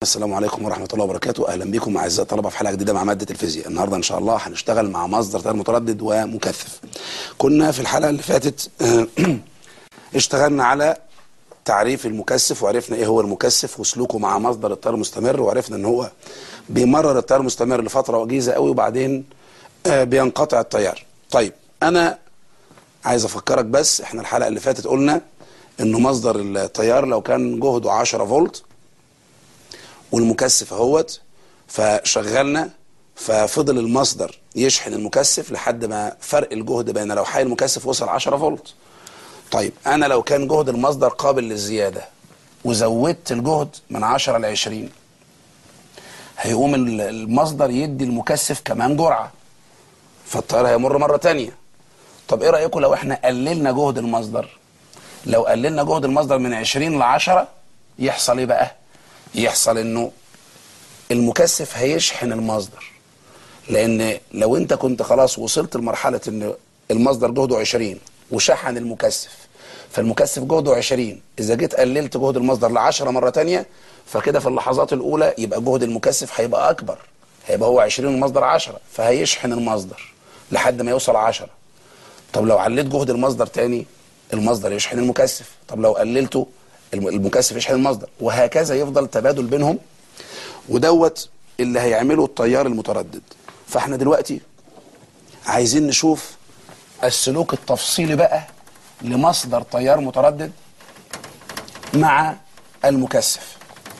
السلام عليكم ورحمة الله وبركاته أهلا بكم أعزائي الطلبة في حلقة جديدة مع مادة الفيزياء النهاردة إن شاء الله هنشتغل مع مصدر تيار متردد ومكثف كنا في الحلقة اللي فاتت اشتغلنا على تعريف المكثف وعرفنا ايه هو المكثف وسلوكه مع مصدر التيار المستمر وعرفنا ان هو بيمرر التيار المستمر لفترة وجيزة قوي وبعدين آه، بينقطع التيار طيب انا عايز افكرك بس احنا الحلقة اللي فاتت قلنا انه مصدر التيار لو كان جهده 10 فولت والمكثف اهوت فشغلنا ففضل المصدر يشحن المكثف لحد ما فرق الجهد بين لوحي المكثف وصل 10 فولت طيب انا لو كان جهد المصدر قابل للزياده وزودت الجهد من 10 ل 20 هيقوم ال- المصدر يدي المكثف كمان جرعه فالتيار هيمر مره تانية طب ايه رايكم لو احنا قللنا جهد المصدر لو قللنا جهد المصدر من 20 ل 10 يحصل ايه بقى يحصل انه المكثف هيشحن المصدر لان لو انت كنت خلاص وصلت لمرحله ان المصدر جهده 20 وشحن المكثف فالمكثف جهده 20 اذا جيت قللت جهد المصدر ل 10 مره تانية فكده في اللحظات الاولى يبقى جهد المكثف هيبقى اكبر هيبقى هو 20 والمصدر 10 فهيشحن المصدر لحد ما يوصل 10 طب لو عليت جهد المصدر تاني المصدر يشحن المكثف طب لو قللته الم- المكثف يشحن المصدر وهكذا يفضل تبادل بينهم ودوت اللي هيعمله التيار المتردد فاحنا دلوقتي عايزين نشوف السلوك التفصيلي بقى لمصدر تيار متردد مع المكثف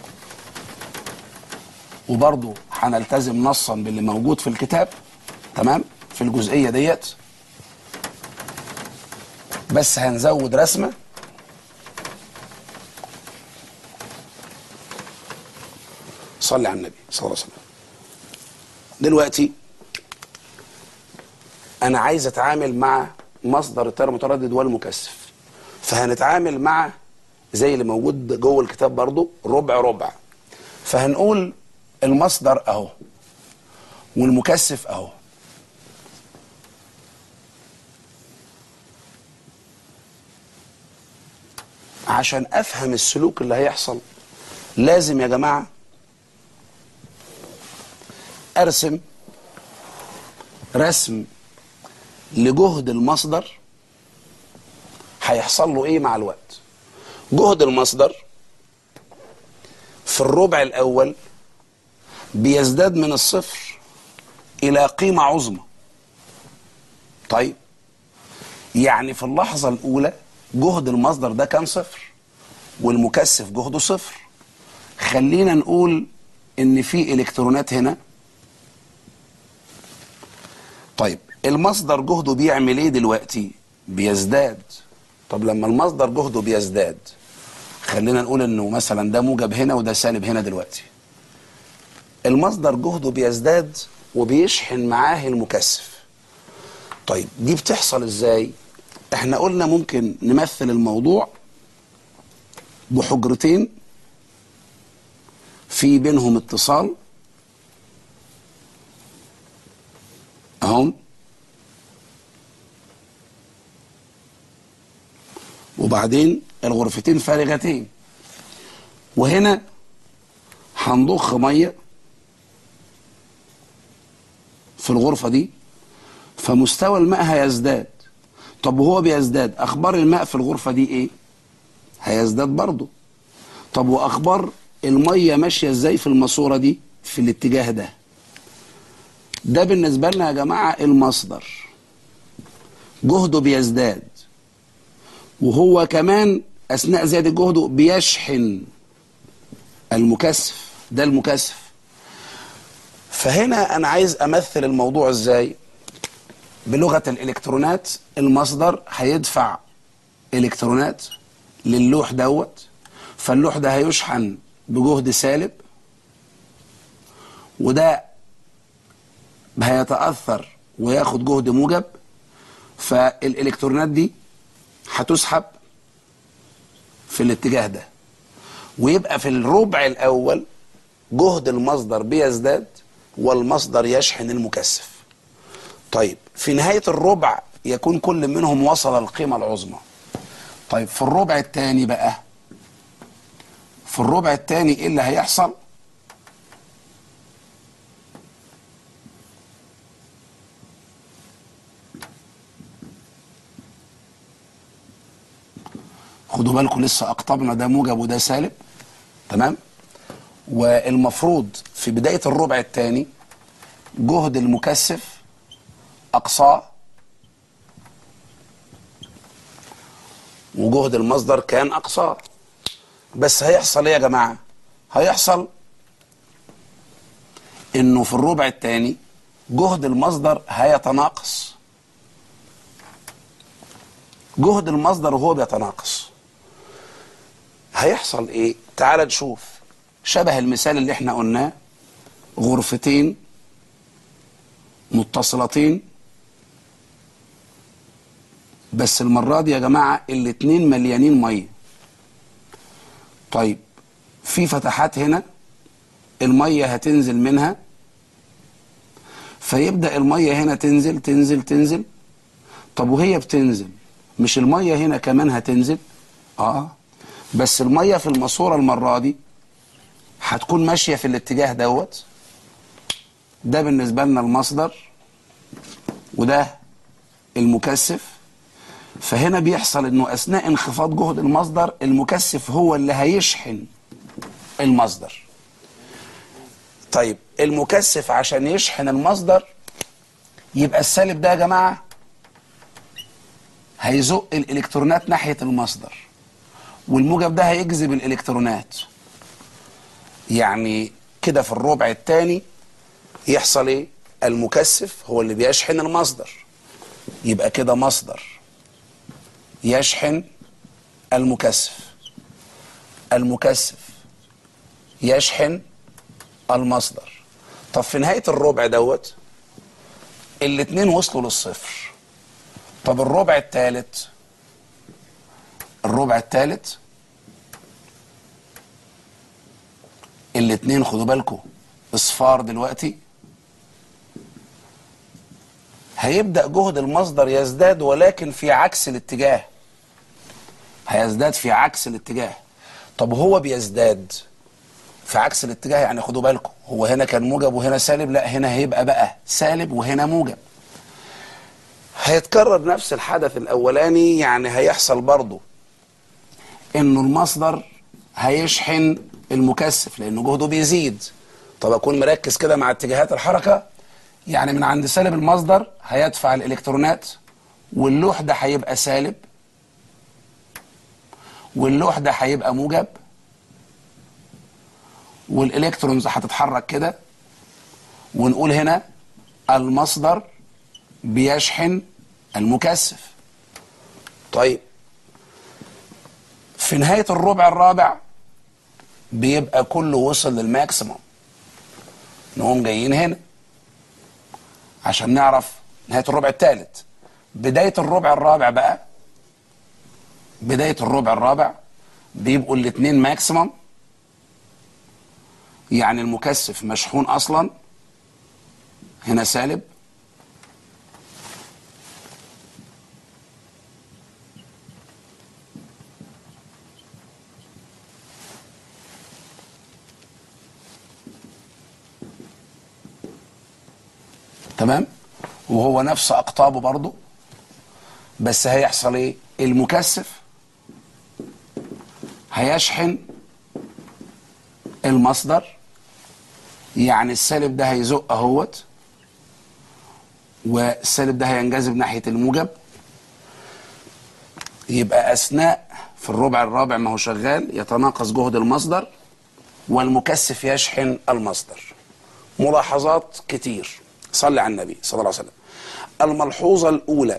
وبرضه هنلتزم نصا باللي موجود في الكتاب تمام في الجزئيه ديت بس هنزود رسمه صلي على النبي صلى الله عليه وسلم دلوقتي انا عايز اتعامل مع مصدر التيار المتردد والمكثف فهنتعامل مع زي اللي موجود جوه الكتاب برضو ربع ربع فهنقول المصدر اهو والمكثف اهو عشان افهم السلوك اللي هيحصل لازم يا جماعه ارسم رسم لجهد المصدر هيحصل له ايه مع الوقت جهد المصدر في الربع الاول بيزداد من الصفر الى قيمه عظمى طيب يعني في اللحظه الاولى جهد المصدر ده كان صفر والمكثف جهده صفر خلينا نقول ان في الكترونات هنا طيب المصدر جهده بيعمل ايه دلوقتي بيزداد طب لما المصدر جهده بيزداد خلينا نقول انه مثلا ده موجب هنا وده سالب هنا دلوقتي المصدر جهده بيزداد وبيشحن معاه المكثف طيب دي بتحصل ازاي احنا قلنا ممكن نمثل الموضوع بحجرتين في بينهم اتصال اهم وبعدين الغرفتين فارغتين وهنا هنضخ ميه في الغرفه دي فمستوى الماء هيزداد طب وهو بيزداد اخبار الماء في الغرفه دي ايه هيزداد برضه طب واخبار الميه ماشيه ازاي في الماسوره دي في الاتجاه ده ده بالنسبه لنا يا جماعه المصدر جهده بيزداد وهو كمان اثناء زياده جهده بيشحن المكثف ده المكثف فهنا انا عايز امثل الموضوع ازاي بلغه الالكترونات المصدر هيدفع الكترونات للوح دوت فاللوح ده هيشحن بجهد سالب وده هيتاثر وياخد جهد موجب فالالكترونات دي هتسحب في الاتجاه ده ويبقى في الربع الاول جهد المصدر بيزداد والمصدر يشحن المكثف طيب في نهايه الربع يكون كل منهم وصل القيمه العظمى طيب في الربع الثاني بقى في الربع الثاني ايه اللي هيحصل خدوا بالكم لسه اقطابنا ده موجب وده سالب تمام والمفروض في بداية الربع الثاني جهد المكثف أقصاه وجهد المصدر كان أقصاه بس هيحصل ايه يا جماعة هيحصل انه في الربع الثاني جهد المصدر هيتناقص جهد المصدر وهو بيتناقص هيحصل ايه تعال نشوف شبه المثال اللي احنا قلناه غرفتين متصلتين بس المرة دي يا جماعة الاتنين مليانين مية طيب في فتحات هنا المية هتنزل منها فيبدأ المية هنا تنزل تنزل تنزل طب وهي بتنزل مش المية هنا كمان هتنزل اه بس المية في الماسورة المرة دي هتكون ماشية في الاتجاه دوت ده بالنسبة لنا المصدر وده المكثف فهنا بيحصل انه اثناء انخفاض جهد المصدر المكثف هو اللي هيشحن المصدر طيب المكثف عشان يشحن المصدر يبقى السالب ده يا جماعة هيزق الالكترونات ناحية المصدر والموجب ده هيجذب الالكترونات يعني كده في الربع الثاني يحصل ايه المكثف هو اللي بيشحن المصدر يبقى كده مصدر يشحن المكثف المكثف يشحن المصدر طب في نهاية الربع دوت الاتنين وصلوا للصفر طب الربع الثالث الربع الثالث الاتنين خدوا بالكم اصفار دلوقتي هيبدأ جهد المصدر يزداد ولكن في عكس الاتجاه هيزداد في عكس الاتجاه طب هو بيزداد في عكس الاتجاه يعني خدوا بالكم هو هنا كان موجب وهنا سالب لا هنا هيبقى بقى سالب وهنا موجب هيتكرر نفس الحدث الاولاني يعني هيحصل برضه انه المصدر هيشحن المكثف لانه جهده بيزيد طب اكون مركز كده مع اتجاهات الحركه يعني من عند سالب المصدر هيدفع الالكترونات واللوح ده هيبقى سالب واللوح ده هيبقى موجب والالكترونز هتتحرك كده ونقول هنا المصدر بيشحن المكثف طيب في نهاية الربع الرابع بيبقى كله وصل للماكسيموم نقوم جايين هنا عشان نعرف نهاية الربع الثالث بداية الربع الرابع بقى بداية الربع الرابع بيبقوا الاتنين ماكسيموم يعني المكثف مشحون اصلا هنا سالب تمام وهو نفس اقطابه برضه بس هيحصل ايه المكثف هيشحن المصدر يعني السالب ده هيزق اهوت والسالب ده هينجذب ناحيه الموجب يبقى اثناء في الربع الرابع ما هو شغال يتناقص جهد المصدر والمكثف يشحن المصدر ملاحظات كتير صلي على النبي صلى الله عليه وسلم الملحوظه الاولى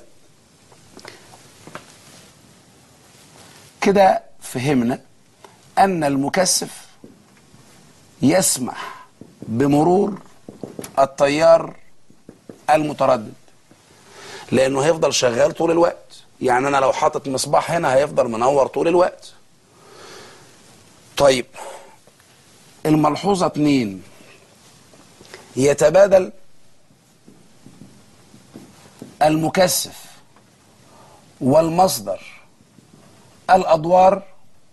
كده فهمنا ان المكثف يسمح بمرور التيار المتردد لانه هيفضل شغال طول الوقت يعني انا لو حاطط مصباح هنا هيفضل منور طول الوقت طيب الملحوظة اتنين يتبادل المكثف والمصدر الادوار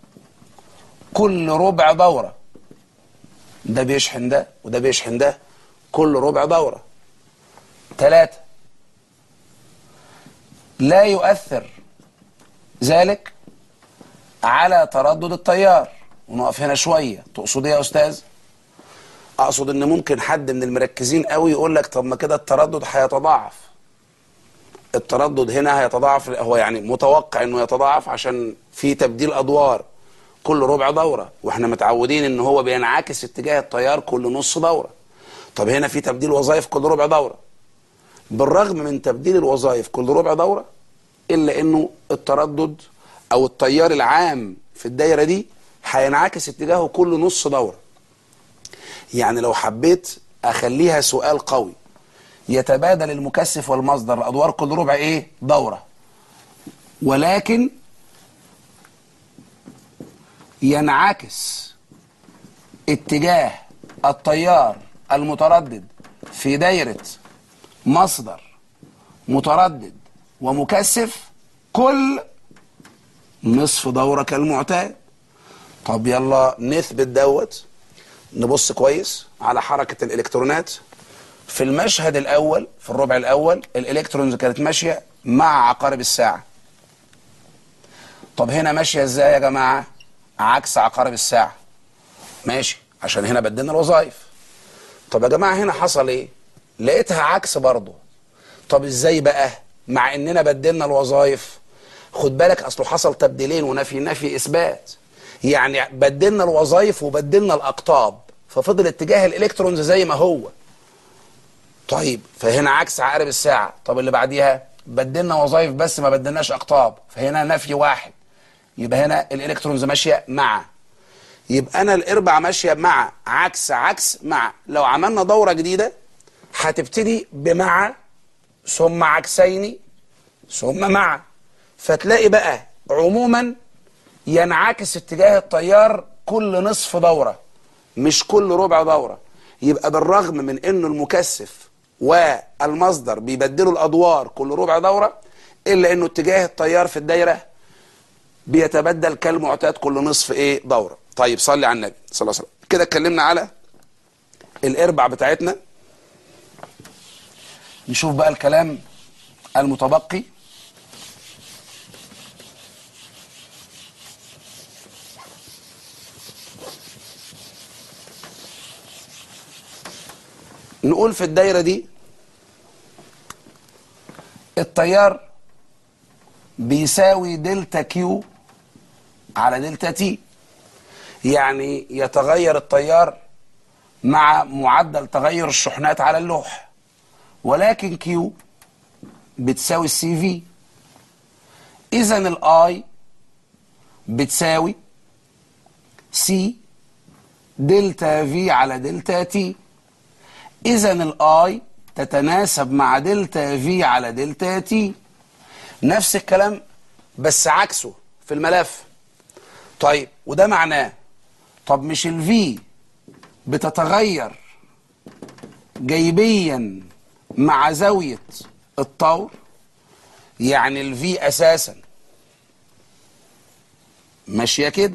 كل ربع دورة ده بيشحن ده وده بيشحن ده كل ربع دورة ثلاثة لا يؤثر ذلك على تردد التيار ونقف هنا شويه تقصد ايه يا استاذ اقصد ان ممكن حد من المركزين قوي يقول لك طب ما كده التردد هيتضاعف التردد هنا هيتضاعف هو يعني متوقع انه يتضاعف عشان في تبديل ادوار كل ربع دوره واحنا متعودين ان هو بينعكس اتجاه التيار كل نص دوره طب هنا في تبديل وظائف كل ربع دوره بالرغم من تبديل الوظائف كل ربع دوره الا انه التردد او التيار العام في الدايره دي هينعكس اتجاهه كل نص دوره يعني لو حبيت اخليها سؤال قوي يتبادل المكثف والمصدر الادوار كل ربع ايه دوره ولكن ينعكس اتجاه التيار المتردد في دايره مصدر متردد ومكثف كل نصف دوره كالمعتاد طب يلا نثبت دوت نبص كويس على حركه الالكترونات في المشهد الاول في الربع الاول الالكترونز كانت ماشيه مع عقارب الساعه طب هنا ماشيه ازاي يا جماعه عكس عقارب الساعه ماشي عشان هنا بدلنا الوظائف طب يا جماعه هنا حصل ايه لقيتها عكس برضه طب ازاي بقى مع اننا بدلنا الوظائف خد بالك اصله حصل تبديلين ونفي نفي اثبات يعني بدلنا الوظائف وبدلنا الاقطاب ففضل اتجاه الالكترونز زي ما هو طيب فهنا عكس عقارب الساعه طب اللي بعديها بدلنا وظائف بس ما بدلناش اقطاب فهنا نفي واحد يبقى هنا الالكترونز ماشيه مع يبقى انا الاربع ماشيه مع عكس عكس مع لو عملنا دوره جديده هتبتدي بمع ثم عكسين ثم مع فتلاقي بقى عموما ينعكس اتجاه التيار كل نصف دوره مش كل ربع دوره يبقى بالرغم من انه المكثف والمصدر بيبدلوا الادوار كل ربع دوره الا انه اتجاه التيار في الدايره بيتبدل كالمعتاد كل نصف ايه دوره طيب صلي على النبي صلى الله عليه وسلم كده اتكلمنا على الاربع بتاعتنا نشوف بقى الكلام المتبقي نقول في الدايرة دي التيار بيساوي دلتا كيو على دلتا تي يعني يتغير التيار مع معدل تغير الشحنات على اللوح ولكن كيو بتساوي السي في اذا الاي بتساوي سي دلتا في على دلتا تي اذا الاي تتناسب مع دلتا في على دلتا تي نفس الكلام بس عكسه في الملف طيب وده معناه طب مش الفي بتتغير جيبيا مع زاوية الطور يعني الفي اساسا ماشية كده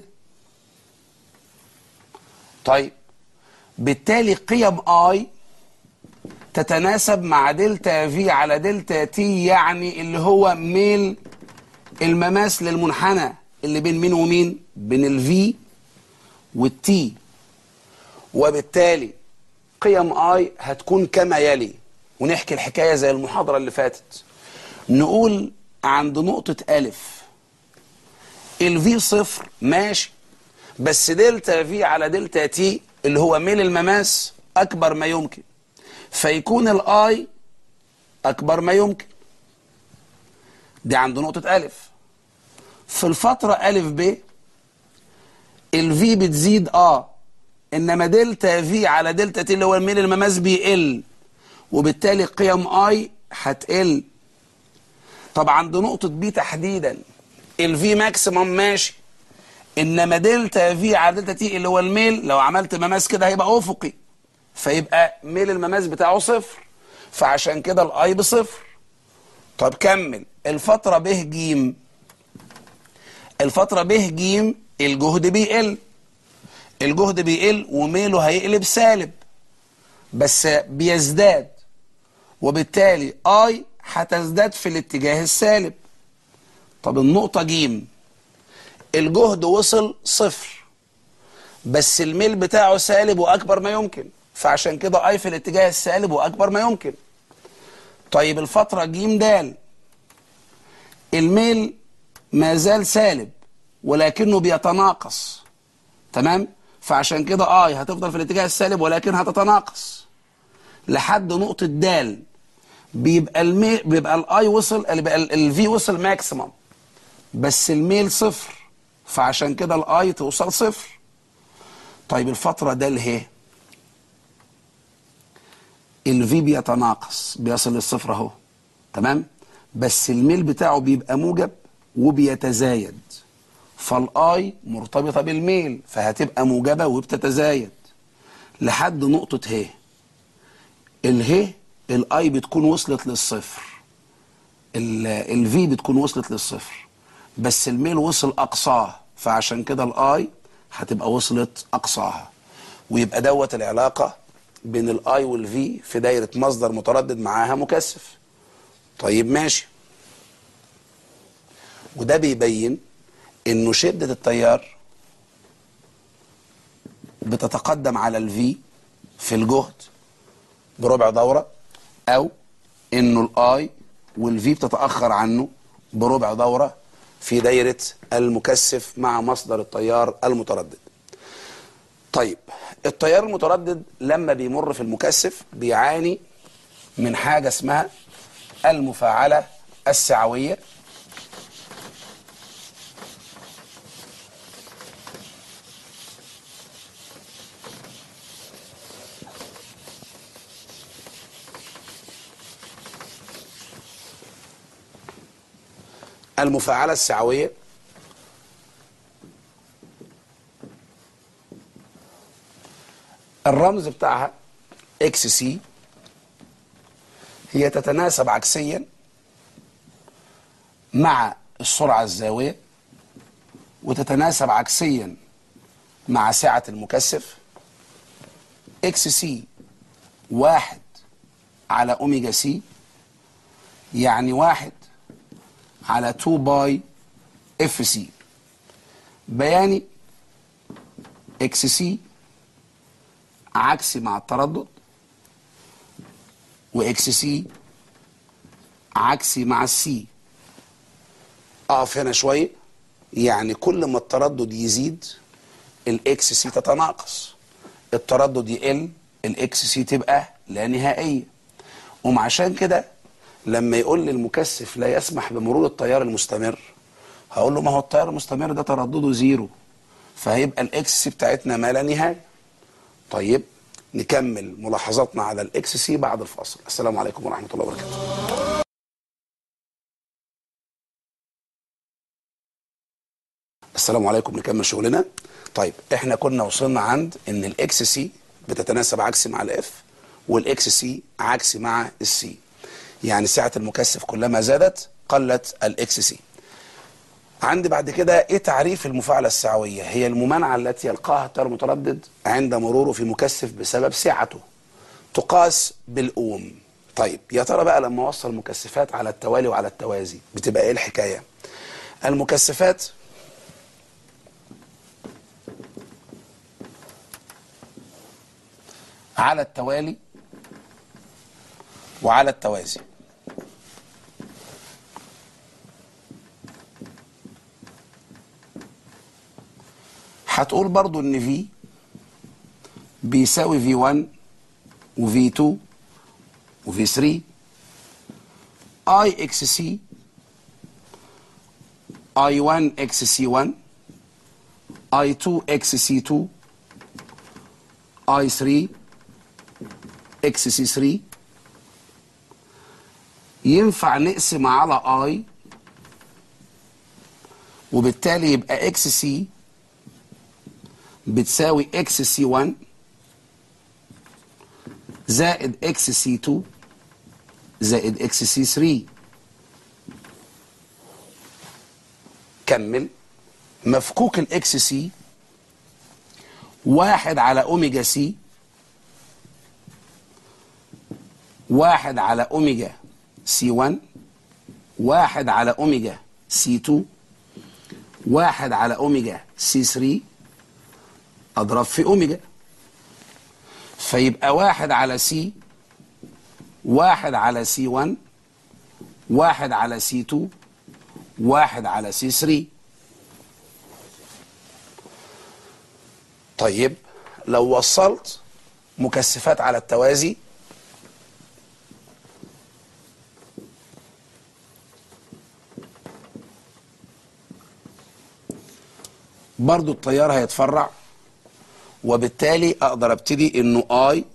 طيب بالتالي قيم اي تتناسب مع دلتا في على دلتا تي يعني اللي هو ميل المماس للمنحنى اللي بين مين ومين بين الفي والتي وبالتالي قيم اي هتكون كما يلي ونحكي الحكاية زي المحاضرة اللي فاتت نقول عند نقطة ألف الفي صفر ماشي بس دلتا في على دلتا تي اللي هو ميل المماس أكبر ما يمكن فيكون الاي اكبر ما يمكن دي عند نقطة ألف في الفترة ألف ب الفي بتزيد اه انما دلتا في على دلتا تي اللي هو الميل المماس بيقل وبالتالي قيم اي هتقل طب عند نقطة بي تحديدا الفي ماكسيمم ماشي انما دلتا في على دلتا تي اللي هو الميل لو عملت مماس كده هيبقى افقي فيبقى ميل المماس بتاعه صفر فعشان كده الاي بصفر طب كمل الفترة ب ج الفترة ب ج الجهد بيقل الجهد بيقل وميله هيقلب سالب بس بيزداد وبالتالي اي هتزداد في الاتجاه السالب طب النقطة ج الجهد وصل صفر بس الميل بتاعه سالب واكبر ما يمكن فعشان كده اي في الاتجاه السالب واكبر ما يمكن طيب الفترة ج د الميل ما زال سالب ولكنه بيتناقص تمام فعشان كده اي هتفضل في الاتجاه السالب ولكن هتتناقص لحد نقطة د بيبقى الميل بيبقى الاي وصل بيبقى الفي وصل ماكسيمم بس الميل صفر فعشان كده الاي توصل صفر طيب الفترة ده اله الفي بيتناقص بيصل للصفر اهو تمام بس الميل بتاعه بيبقى موجب وبيتزايد فالاي مرتبطة بالميل فهتبقى موجبة وبتتزايد لحد نقطة ه اله الاي بتكون وصلت للصفر الفي بتكون وصلت للصفر بس الميل وصل اقصاه فعشان كده الاي هتبقى وصلت اقصاها ويبقى دوت العلاقه بين الاي والفي في دايره مصدر متردد معاها مكثف طيب ماشي وده بيبين انه شده التيار بتتقدم على الفي في الجهد بربع دوره او انه الاي والفي بتتاخر عنه بربع دوره في دايره المكثف مع مصدر التيار المتردد طيب التيار المتردد لما بيمر في المكثف بيعاني من حاجه اسمها المفاعله السعويه المفاعلة السعوية الرمز بتاعها اكس سي هي تتناسب عكسيا مع السرعة الزاوية وتتناسب عكسيا مع سعة المكثف اكس سي واحد على اوميجا سي يعني واحد على 2 باي اف سي بياني اكس سي عكسي مع التردد واكس سي عكسي مع السي اقف هنا شويه يعني كل ما التردد يزيد الاكس سي تتناقص التردد يقل الاكس سي تبقى لا نهائيه وعشان كده لما يقول لي المكثف لا يسمح بمرور التيار المستمر هقول له ما هو التيار المستمر ده تردده زيرو فهيبقى الاكس سي بتاعتنا ما لا نهايه طيب نكمل ملاحظاتنا على الاكس سي بعد الفاصل السلام عليكم ورحمه الله وبركاته السلام عليكم نكمل شغلنا طيب احنا كنا وصلنا عند ان الاكس سي بتتناسب عكسي مع الاف والاكس سي عكسي مع السي يعني سعة المكثف كلما زادت قلت الاكس سي عندي بعد كده ايه تعريف المفاعلة السعوية هي الممانعة التي يلقاها التيار المتردد عند مروره في مكثف بسبب سعته تقاس بالاوم طيب يا ترى بقى لما اوصل المكثفات على التوالي وعلى التوازي بتبقى ايه الحكاية المكثفات على التوالي وعلى التوازي هتقول برضو ان في بيساوي في 1 وفي 2 وفي 3 اي اكس سي اي 1 اكس سي 1 اي 2 اكس سي 2 اي 3 اكس سي 3 ينفع نقسم على اي وبالتالي يبقى اكس سي بتساوي اكس سي 1 زائد اكس سي 2 زائد اكس سي 3 كمل مفكوك الاكس سي واحد على اوميجا سي واحد على اوميجا سي 1 واحد على اوميجا سي 2 واحد على اوميجا سي 3 اضرب في اوميجا فيبقى واحد على سي واحد على سي 1 واحد على سي 2 واحد على سي 3 طيب لو وصلت مكثفات على التوازي برضو التيار هيتفرع وبالتالي اقدر ابتدي انه اي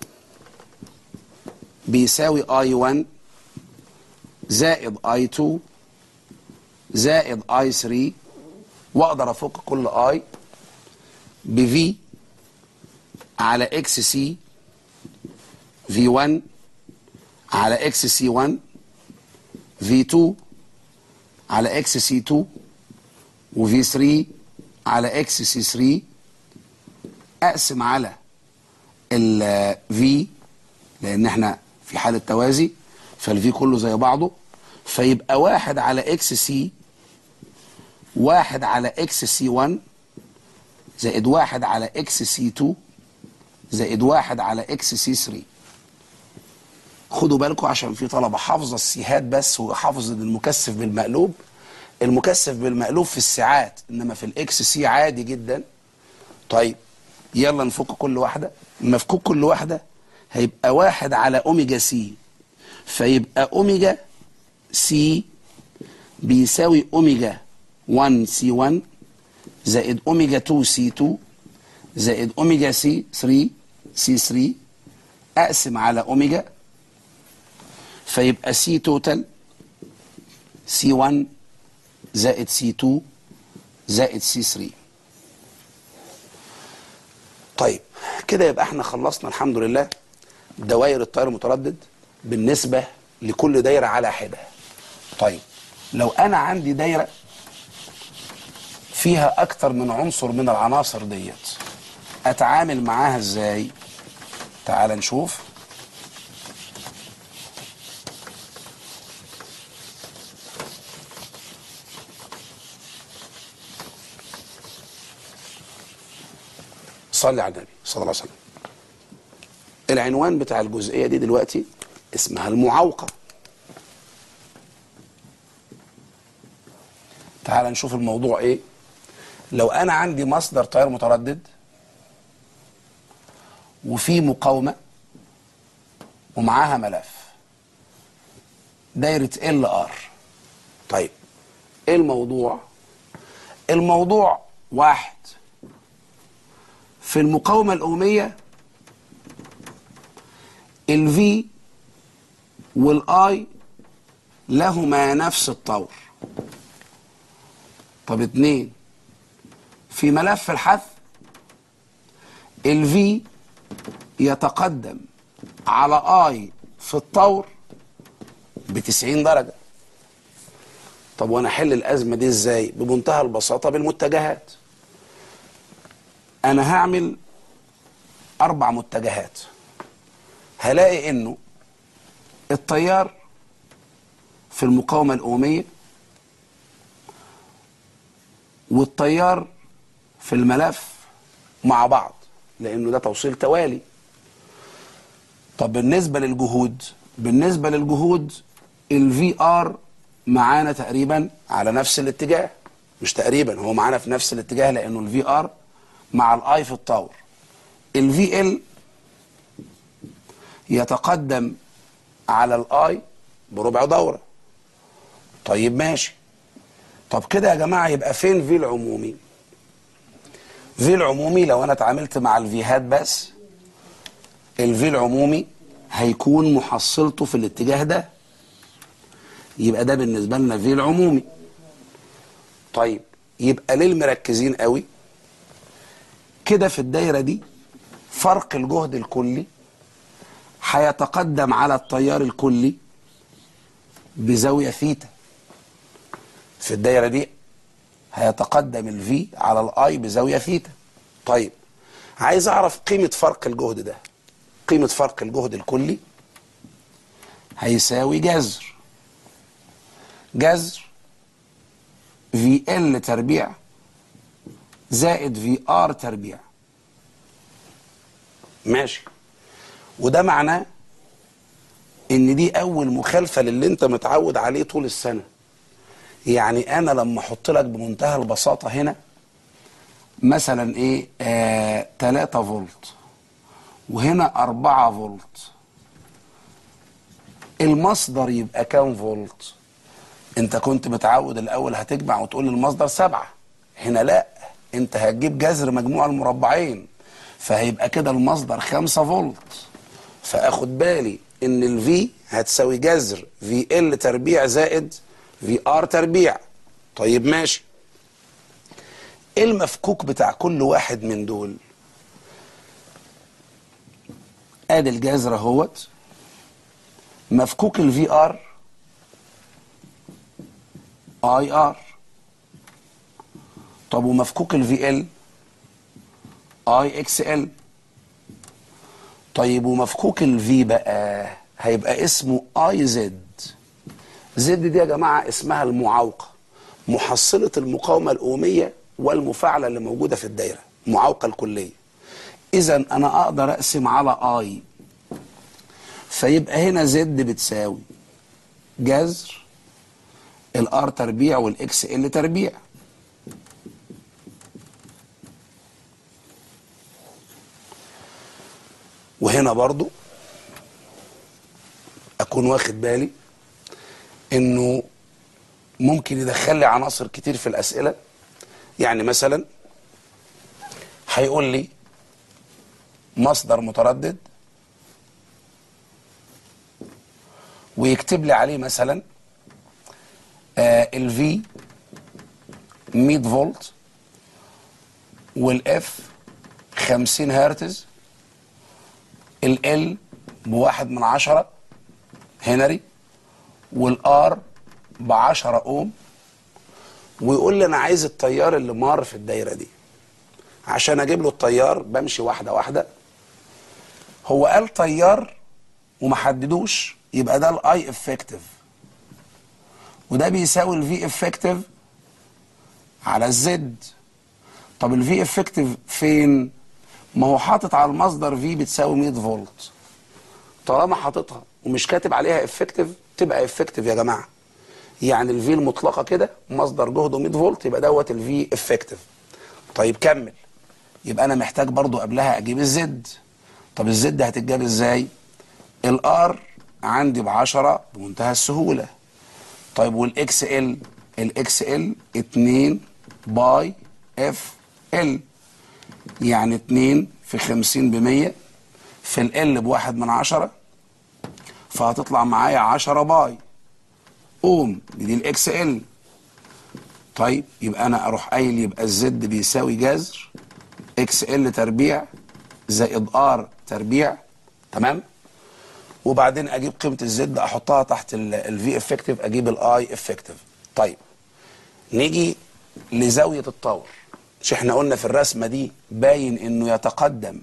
بيساوي اي 1 زائد اي 2 زائد اي 3 واقدر افك كل اي بفي على اكس سي في 1 على اكس سي 1 في 2 على اكس سي 2 وفي 3 على اكس سي 3 اقسم على ال في لان احنا في حالة توازي فالفي كله زي بعضه فيبقى واحد على اكس سي واحد على اكس سي 1 زائد واحد على اكس سي 2 زائد واحد على اكس سي 3 خدوا بالكم عشان في طلبة حافظة السيهات بس وحافظة المكثف بالمقلوب المكثف بالمقلوب في الساعات انما في الاكس سي عادي جدا طيب يلا نفك كل واحدة مفكوك كل واحدة هيبقى واحد على اوميجا سي فيبقى اوميجا سي بيساوي اوميجا 1 سي 1 زائد اوميجا 2 سي 2 زائد اوميجا سي 3 سي 3 اقسم على اوميجا فيبقى سي توتال سي 1 زائد سي 2 زائد سي 3 طيب كده يبقى احنا خلصنا الحمد لله دوائر التيار المتردد بالنسبة لكل دايرة على حدة طيب لو انا عندي دايرة فيها اكتر من عنصر من العناصر ديت اتعامل معاها ازاي تعال نشوف صلي على النبي صلى الله عليه وسلم العنوان بتاع الجزئية دي دلوقتي اسمها المعوقة تعال نشوف الموضوع ايه لو انا عندي مصدر تيار متردد وفي مقاومة ومعاها ملف دايرة ال ار طيب ايه الموضوع الموضوع واحد في المقاومة الأمية الفي والاي لهما نفس الطور طب اتنين في ملف الحث الفي يتقدم على اي في الطور بتسعين درجة طب وانا احل الازمة دي ازاي بمنتهى البساطة بالمتجهات انا هعمل اربع متجهات هلاقي انه التيار في المقاومة الأومية والتيار في الملف مع بعض لأنه ده توصيل توالي طب بالنسبة للجهود بالنسبة للجهود الفي ار معانا تقريبا على نفس الاتجاه مش تقريبا هو معانا في نفس الاتجاه لأنه الفي ار مع الاي في الطور الفي ال يتقدم على الاي بربع دورة طيب ماشي طب كده يا جماعة يبقى فين في العمومي في العمومي لو انا اتعاملت مع الفيهات بس الفي العمومي هيكون محصلته في الاتجاه ده يبقى ده بالنسبة لنا في العمومي طيب يبقى ليه المركزين قوي كده في الدايرة دي فرق الجهد الكلي هيتقدم على التيار الكلي بزاوية ثيتا في الدايرة دي هيتقدم الفي على الاي بزاوية ثيتا طيب عايز اعرف قيمة فرق الجهد ده قيمة فرق الجهد الكلي هيساوي جذر جذر في ال تربيع زائد في ار تربيع ماشي وده معناه ان دي اول مخالفه للي انت متعود عليه طول السنه يعني انا لما احط لك بمنتهى البساطه هنا مثلا ايه آه 3 فولت وهنا 4 فولت المصدر يبقى كام فولت انت كنت متعود الاول هتجمع وتقول المصدر سبعة هنا لا انت هتجيب جذر مجموع المربعين فهيبقى كده المصدر خمسة فولت فاخد بالي ان الفي هتساوي جذر في ال تربيع زائد في ار تربيع طيب ماشي ايه المفكوك بتاع كل واحد من دول ادي الجذر اهوت مفكوك الفي ار اي ار طب ومفكوك الفي ال اي اكس ال طيب ومفكوك الفي بقى هيبقى اسمه اي زد زد دي يا جماعه اسمها المعاوقه محصله المقاومه الاوميه والمفاعله اللي موجوده في الدايره المعاوقه الكليه اذا انا اقدر اقسم على اي فيبقى هنا زد بتساوي جذر الار تربيع والاكس ال تربيع وهنا برضو اكون واخد بالي انه ممكن يدخل لي عناصر كتير في الاسئله يعني مثلا هيقول لي مصدر متردد ويكتب لي عليه مثلا آه الفي 100 فولت والاف 50 هرتز ال بواحد من عشرة هنري والار بعشرة اوم ويقول لي انا عايز التيار اللي مار في الدايره دي عشان اجيب له التيار بمشي واحده واحده هو قال تيار وما حددوش يبقى ده الاي افكتيف وده بيساوي الفي افكتيف على الزد طب الفي افكتيف فين ما هو حاطط على المصدر في بتساوي 100 فولت طالما حاططها ومش كاتب عليها افكتيف تبقى افكتيف يا جماعه يعني الفي المطلقه كده مصدر جهده 100 فولت يبقى دوت الفي افكتيف طيب كمل يبقى انا محتاج برضو قبلها اجيب الزد طب الزد هتتجاب ازاي الار عندي ب 10 بمنتهى السهوله طيب والاكس ال الاكس ال 2 باي اف ال يعني 2 في 50 ب 100 في ال بواحد من عشرة فهتطلع معايا 10 باي اوم دي الاكس ال طيب يبقى انا اروح قايل يبقى الزد بيساوي جذر اكس ال تربيع زائد ار تربيع تمام وبعدين اجيب قيمه الزد احطها تحت الفي افكتيف اجيب الاي افكتيف طيب نيجي لزاويه الطور مش احنا قلنا في الرسمه دي باين انه يتقدم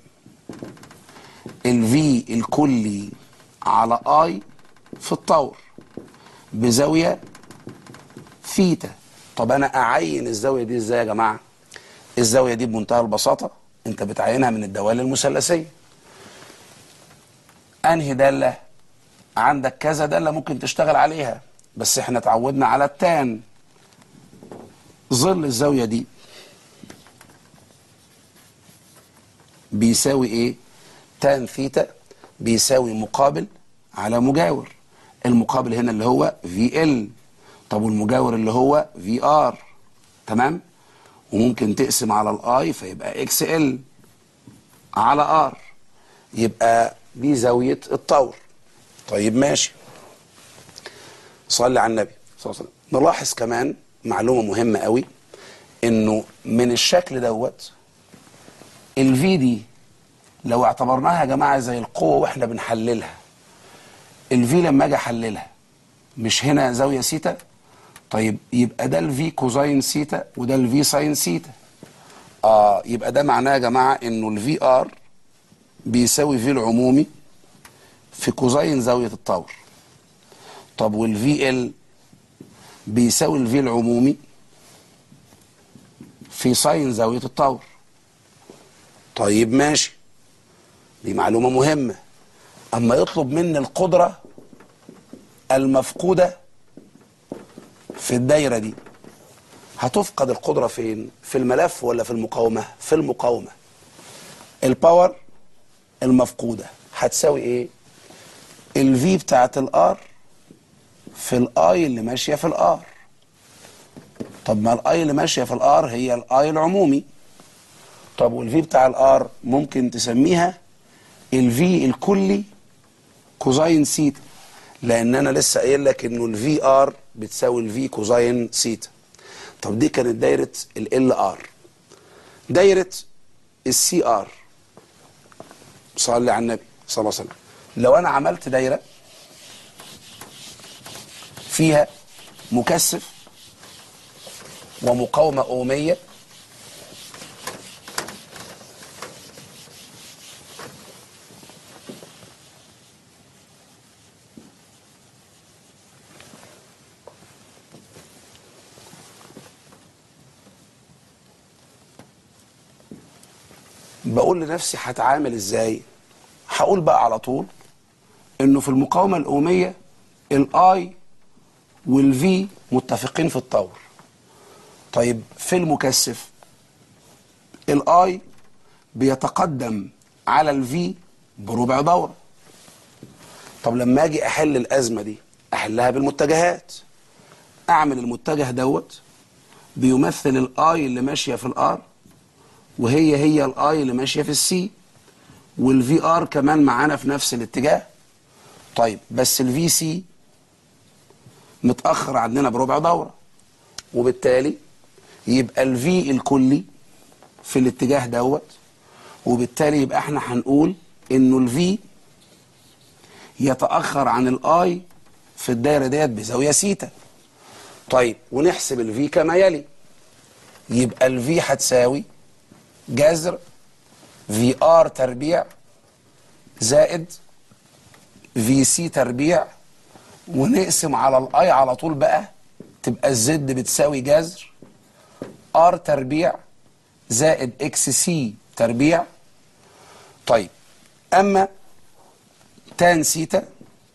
الفي الكلي على اي في الطور بزاويه ثيتا طب انا اعين الزاويه دي ازاي يا جماعه الزاويه دي بمنتهى البساطه انت بتعينها من الدوال المثلثيه انهي داله عندك كذا داله ممكن تشتغل عليها بس احنا اتعودنا على التان ظل الزاويه دي بيساوي ايه تان ثيتا بيساوي مقابل على مجاور المقابل هنا اللي هو في ال طب والمجاور اللي هو في ار تمام وممكن تقسم على الاي فيبقى اكس ال على ار يبقى دي زاويه الطور طيب ماشي صلي على النبي صلى الله عليه وسلم نلاحظ كمان معلومه مهمه قوي انه من الشكل دوت الفي دي لو اعتبرناها يا جماعه زي القوه واحنا بنحللها الفي لما اجي احللها مش هنا زاويه سيتا طيب يبقى ده الفي كوزاين سيتا وده الفي ساين سيتا اه يبقى ده معناه يا جماعه انه الفي ار بيساوي في العمومي في كوزاين زاويه الطور طب والفي ال بيساوي الفي العمومي في ساين زاوية الطور طيب ماشي دي معلومة مهمة أما يطلب مني القدرة المفقودة في الدايرة دي هتفقد القدرة فين؟ في الملف ولا في المقاومة؟ في المقاومة الباور المفقودة هتساوي ايه؟ الفي بتاعت الار في الاي اللي ماشية في الار طب ما الاي اللي ماشية في الار هي الاي العمومي طب والفي بتاع الار ممكن تسميها الفي الكلي كوزاين سيتا لان انا لسه قايل لك انه الفي ار بتساوي الفي كوزاين سيتا طب دي كانت دايره ال ار دايره السي ار صلي على النبي صلى الله عليه وسلم لو انا عملت دايره فيها مكثف ومقاومه اوميه بقول لنفسي هتعامل ازاي هقول بقى على طول انه في المقاومه الاوميه الاي والفي متفقين في الطور طيب في المكثف الاي بيتقدم على الفي بربع دوره طب لما اجي احل الازمه دي احلها بالمتجهات اعمل المتجه دوت بيمثل الاي اللي ماشيه في الار وهي هي الاي اللي ماشيه في السي والفي ار كمان معانا في نفس الاتجاه طيب بس الفي سي متاخر عننا بربع دوره وبالتالي يبقى الفي الكلي في الاتجاه دوت وبالتالي يبقى احنا هنقول انه الفي يتاخر عن الاي في الدايره ديت بزاويه سيتا طيب ونحسب الفي كما يلي يبقى الفي هتساوي جذر في ار تربيع زائد في سي تربيع ونقسم على الاي على طول بقى تبقى الزد بتساوي جذر ار تربيع زائد اكس سي تربيع طيب اما تان سيتا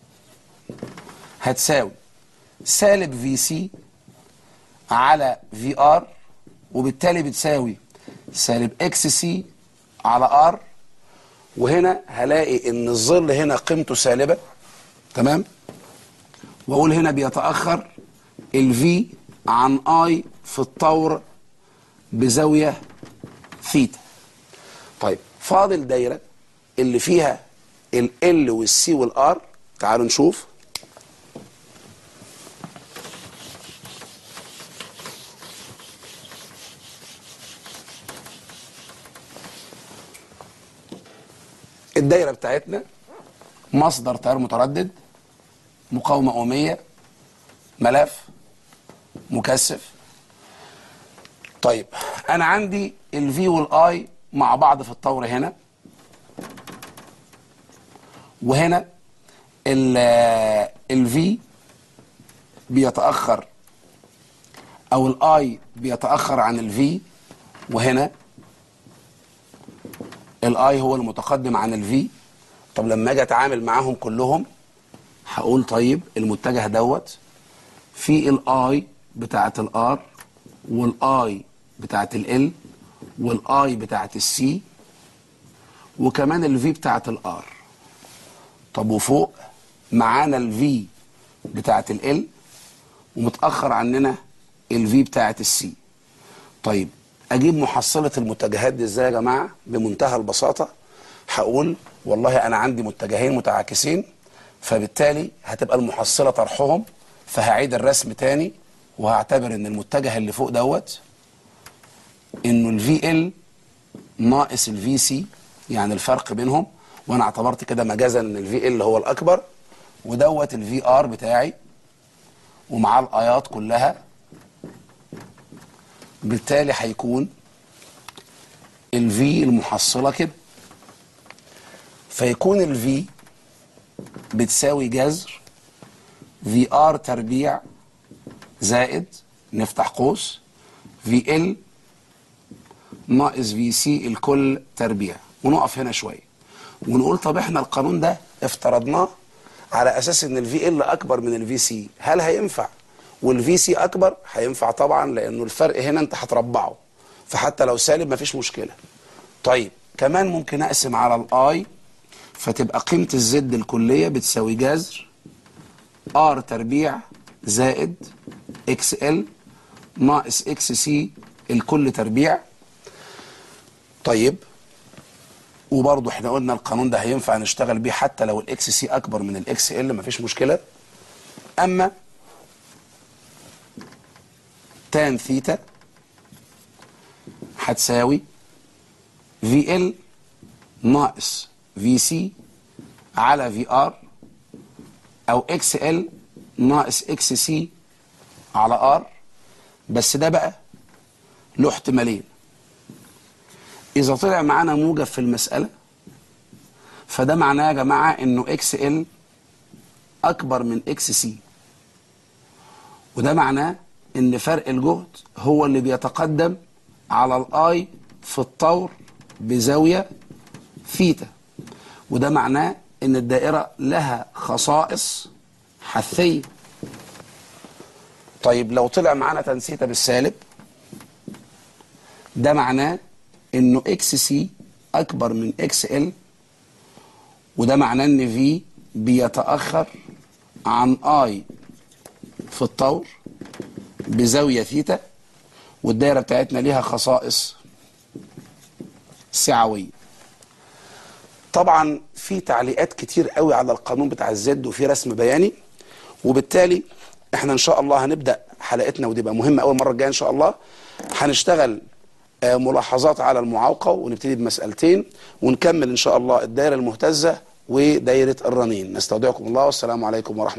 هتساوي سالب في سي على في ار وبالتالي بتساوي سالب اكس سي على ار وهنا هلاقي ان الظل هنا قيمته سالبه تمام واقول هنا بيتاخر الفي عن اي في الطور بزاويه ثيتا طيب فاضل دايره اللي فيها ال والسي والار تعالوا نشوف الدايره بتاعتنا مصدر تيار متردد مقاومه اوميه ملف مكثف طيب انا عندي الفي والاي مع بعض في الطور هنا وهنا الفي بيتاخر او الاي بيتاخر عن الفي وهنا الاي هو المتقدم عن الفي طب لما اجي اتعامل معاهم كلهم هقول طيب المتجه دوت في الاي بتاعت الار والاي بتاعت ال والاي بتاعت السي وكمان الفي بتاعت الار طب وفوق معانا الفي بتاعت ال ومتاخر عننا الفي بتاعت السي طيب اجيب محصله المتجهات دي ازاي يا جماعه بمنتهى البساطه هقول والله انا عندي متجهين متعاكسين فبالتالي هتبقى المحصله طرحهم فهعيد الرسم تاني وهعتبر ان المتجه اللي فوق دوت انه الفي ال ناقص الفي سي يعني الفرق بينهم وانا اعتبرت كده مجازا ان الفي ال هو الاكبر ودوت الفي ار بتاعي ومعاه الايات كلها بالتالي هيكون الفي المحصله كده فيكون الفي بتساوي جذر في ار تربيع زائد نفتح قوس في ال ناقص في سي الكل تربيع ونقف هنا شويه ونقول طب احنا القانون ده افترضناه على اساس ان الفي ال اكبر من الفي سي هل هينفع والفي سي اكبر هينفع طبعا لانه الفرق هنا انت هتربعه فحتى لو سالب مفيش مشكله طيب كمان ممكن اقسم على الاي فتبقى قيمه الزد الكليه بتساوي جذر ار تربيع زائد اكس ال ناقص اكس سي الكل تربيع طيب وبرضه احنا قلنا القانون ده هينفع نشتغل بيه حتى لو الاكس سي اكبر من الاكس ال مفيش مشكله اما تان ثيتا هتساوي في ال ناقص في سي على في ار او اكس ال ناقص اكس سي على ار بس ده بقى له احتمالين اذا طلع معانا موجب في المساله فده معناه يا جماعه انه اكس ال اكبر من اكس سي وده معناه ان فرق الجهد هو اللي بيتقدم على الاي في الطور بزاويه ثيتا وده معناه ان الدائره لها خصائص حثيه طيب لو طلع معانا تنسيته بالسالب ده معناه انه اكس سي اكبر من اكس ال وده معناه ان في بيتاخر عن اي في الطور بزاويه ثيتا والدايره بتاعتنا ليها خصائص سعويه طبعا في تعليقات كتير قوي على القانون بتاع الزد وفي رسم بياني وبالتالي احنا ان شاء الله هنبدا حلقتنا ودي بقى مهمه اول مره الجايه ان شاء الله هنشتغل آه، ملاحظات على المعاوقه ونبتدي بمسالتين ونكمل ان شاء الله الدائره المهتزه ودائره الرنين نستودعكم الله والسلام عليكم ورحمه